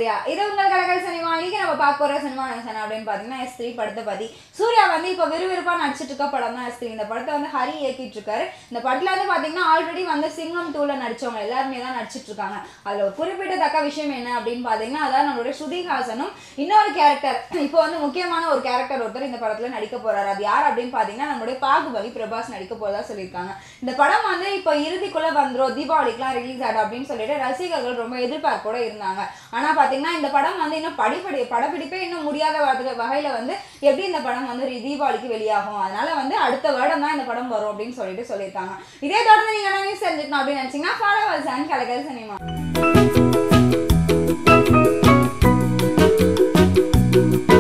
சரியா இது உங்கள் கலக்கல் சினிமா இன்னைக்கு நம்ம பார்க்க போற சினிமா நினைச்சேன் அப்படின்னு பார்த்தீங்கன்னா எஸ் த்ரீ படத்தை பத்தி சூர்யா வந்து இப்போ விறுவிறுப்பாக நடிச்சிட்டு இருக்க படம் தான் எஸ் த்ரீ இந்த படத்தை வந்து ஹரி இயக்கிட்டு இருக்காரு இந்த படத்துல வந்து பார்த்தீங்கன்னா ஆல்ரெடி வந்து சிங்கம் டூல நடிச்சவங்க எல்லாருமே தான் நடிச்சிட்டு இருக்காங்க அதுல ஒரு குறிப்பிடத்தக்க விஷயம் என்ன அப்படின்னு பார்த்தீங்கன்னா அதான் நம்மளுடைய ஸ்ருதிஹாசனும் இன்னொரு கேரக்டர் இப்போ வந்து முக்கியமான ஒரு கேரக்டர் ஒருத்தர் இந்த படத்துல நடிக்க போறாரு அது யார் அப்படின்னு பார்த்தீங்கன்னா நம்மளுடைய பாகுபலி பிரபாஸ் நடிக்க போறதா சொல்லியிருக்காங்க இந்த படம் வந்து இப்போ இறுதிக்குள்ள வந்துரும் தீபாவளிக்குலாம் ரிலீஸ் ஆகும் அப்படின்னு சொல்லிட்டு ரசிகர்கள் ரொம்ப எதிர்பார்ப்போட இருந்தாங்க ஆனா பாத்தீங்கன்னா இந்த படம் வந்து இன்னும் படிப்படி படப்பிடிப்பே இன்னும் முடியாத வகை- வகையில வந்து எப்படி இந்த படம் வந்து ரி- தீபாவளிக்கு வெளியாகும் அதனால வந்து அடுத்த வருடம் தான் இந்த படம் வரும் அப்படின்னு சொல்லிட்டு சொல்லியிருக்காங்க இதே தொடர்ந்து நீங்க என்ன நியூஸ் தெரிஞ்சுக்கணும் அப்படின்னு நினைச்சீங்கன்னா ஃபாலோவர்ஸ் அண்ட் கலக்கல் சினிமா